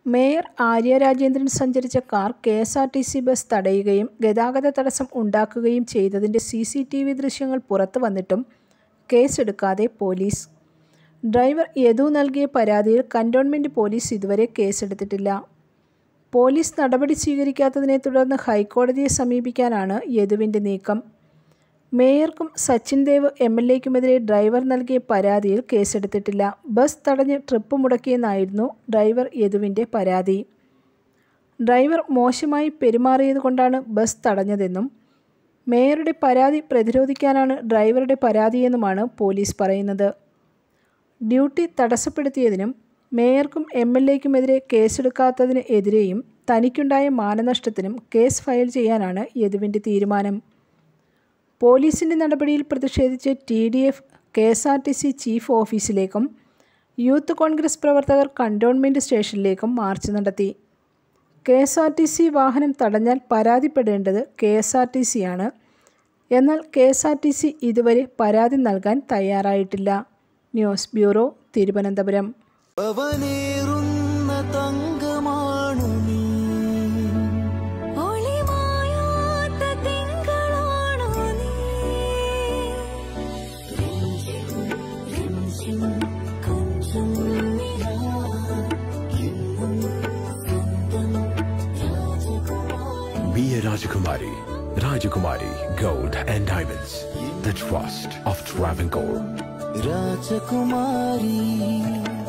Mayor Arya Rajendran സഞ്ചരിച്ച car K S R T C bus തടയുകയും ഗതാഗത തടസ്സം ഉണ്ടാക്കുകയും ചെയ്തതിൻ്റെ സി സി ടി വി ദൃശ്യങ്ങൾ പുറത്തു വന്നിട്ടും കേസെടുക്കാതെ പോലീസ് ഡ്രൈവർ യദു നൽകിയ പരാതിയിൽ കൻ്റോൺമെൻറ് പോലീസ് ഇതുവരെ കേസെടുത്തിട്ടില്ല പോലീസ് നടപടി സ്വീകരിക്കാത്തതിനെ തുടർന്ന് ഹൈക്കോടതിയെ സമീപിക്കാനാണ് യദുവിൻ്റെ നീക്കം മേയർക്കും സച്ചിൻ ദേവ് എം എൽ എക്കുമെതിരെ ഡ്രൈവർ നൽകിയ പരാതിയിൽ കേസെടുത്തിട്ടില്ല ബസ് തടഞ്ഞ് ട്രിപ്പ് മുടക്കിയെന്നായിരുന്നു ഡ്രൈവർ യദുവിൻ്റെ പരാതി ഡ്രൈവർ മോശമായി പെരുമാറിയതുകൊണ്ടാണ് ബസ് തടഞ്ഞതെന്നും മേയറുടെ പരാതി പ്രതിരോധിക്കാനാണ് ഡ്രൈവറുടെ പരാതിയെന്നുമാണ് പോലീസ് പറയുന്നത് ഡ്യൂട്ടി തടസ്സപ്പെടുത്തിയതിനും മേയർക്കും എം എൽ എക്കുമെതിരെ കേസെടുക്കാത്തതിന് എതിരെയും തനിക്കുണ്ടായ മാനനഷ്ടത്തിനും കേസ് ഫയൽ ചെയ്യാനാണ് യദുവിൻ്റെ തീരുമാനം പോലീസിൻ്റെ നടപടിയിൽ പ്രതിഷേധിച്ച് T D F K S R T C chief ഓഫീസിലേക്കും യൂത്ത് കോൺഗ്രസ് പ്രവർത്തകർ കണ്ടോൺമെൻറ് സ്റ്റേഷനിലേക്കും മാർച്ച് നടത്തി K S R T C വാഹനം തടഞ്ഞാൽ പരാതിപ്പെടേണ്ടത് K S R T C ആണ് എന്നാൽ K S R T C ഇതുവരെ പരാതി നൽകാൻ തയ്യാറായിട്ടില്ല ന്യൂസ് ബ്യൂറോ തിരുവനന്തപുരം അവനേറുന്ന തങ്കമാണു നീ ഒളിമായാത്ത തിങ്കളാണു നീ രഞ്ജിം കൊഞ്ചും നിലാ എന്നും സ്വന്തം രാജകുമാരി Be a Rajakumari. Rajakumari Gold and Diamonds. The trust of Travancore. രാജകുമാരി